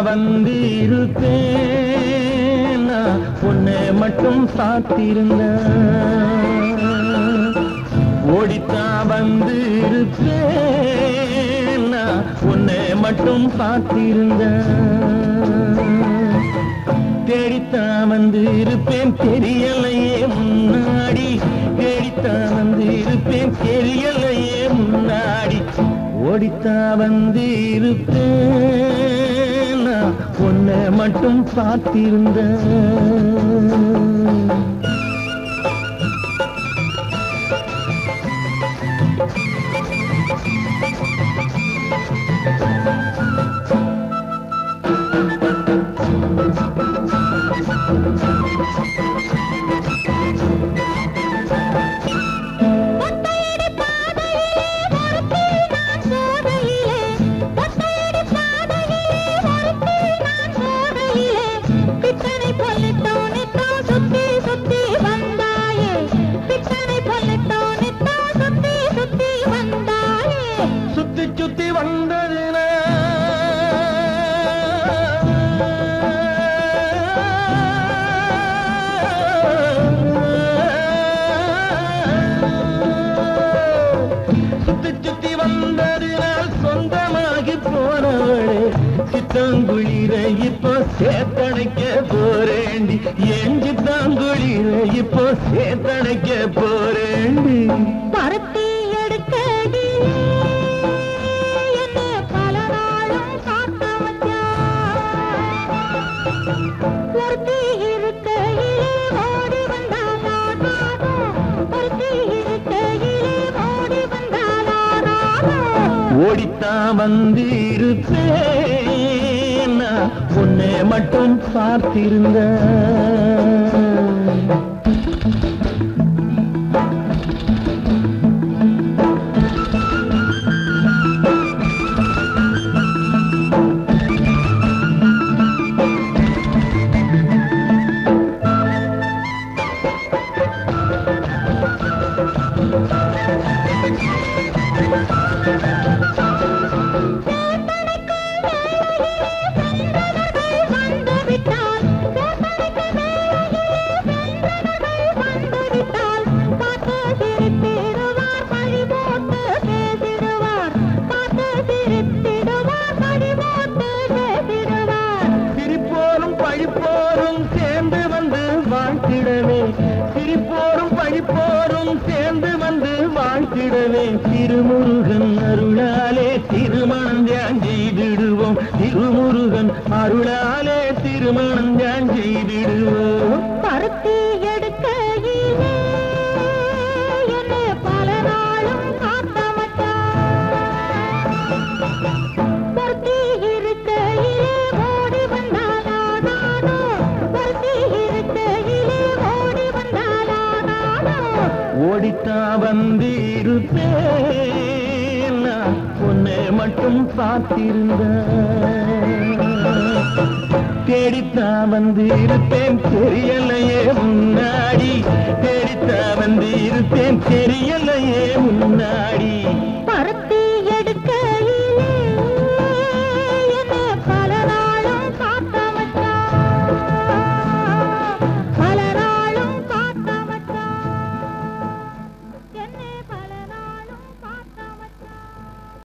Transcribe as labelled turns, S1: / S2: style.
S1: வந்து இருப்பேன் நான் உன்னை மட்டும் சாத்திருந்தேன் ஓடித்தான் வந்து இருப்பேன் நான் உன்னை மட்டும் பார்த்திருந்தேன் தேடித்தான் வந்து இருப்பேன் தெரியலையே முன்னாடி தேடித்தான் வந்து இருப்பேன் தெரியலையே முன்னாடி ஓடித்தான் வந்து இருப்பேன் நான் உன்னை மட்டும் பார்த்திருந்தேன்
S2: ஒத்தையடி பாதையிலே ஒருத்தி நான் போகையிலே ஒத்தையடி பாதையிலே ஒருத்தி நான் போகையிலே பித்தனை பொல்லிட்டோனிட்டோ சுத்தி சுத்தி வந்தாயே பித்தனை பொல்லிட்டோனிட்டோ சுத்தி சுத்தி வந்தாயே
S1: சுத்தி சுத்தி வந்ததுன சுத்தி சுத்தி வந்ததினால் சொந்தமாகி போனவளே சித்தங்குளிர இப்போ சேத்தடைக்க போறேண்டி என் சித்தாங்குளிர இப்போ சேத்தடைக்க போறேண்டி
S2: பருத்தி எடுக்கடி என்ன பல நாளும் காத்த வச்சான் ஒருத்தி இருக்கையிலே ஓடி வந்தாலானாதோ ஒருத்தி இருக்கையிலே ஓடி வந்தாலானாதோ
S1: ஓடித்தான் வந்து இருப்பேன் நான் உன்னை மட்டும் பார்த்திருந்த
S2: வந்து விட்டால் சேத்தனைக்கு மேலே சென்றவர்கள் வந்து விட்டால் பார்த்து சிரித்திடுவார் பழி போட்டு பேசிடுவார் பார்த்து சிரித்திடுவார் பழி போட்டு பேசிடுவார்
S1: சிரிப்போரும் பழிப்போரும் சேர்ந்து வந்து வாழ்த்திடவே சிரிப்போரும் பழிப்போரும் சேர்ந்து வந்து வாழ்த்திடவே திருமுருகன் அருளாலே திருமணம் தியான் செய்திடுவோம் திருமுருகன் அருளாலே திருமணம் தியான் செய்திடுவோம்
S2: பருத்தி எடுக்கையிலே என்னை பல நாளும் காத்த மச்சான் பருத்தி இருக்கையிலே ஓடி வந்தாலா நானோ பருத்தி இருக்கையிலே ஓடி வந்தாலா நானோ
S1: ஓடித்தான் வந்து இருப்பேன் நான் உன்னை மட்டும் பார்த்திருந்த தேடித்தான் வந்து இருப்பேன் தெரியலையே முன்னாடி தேடித்தான் வந்து இருப்பேன் தெரியலையே முன்னாடி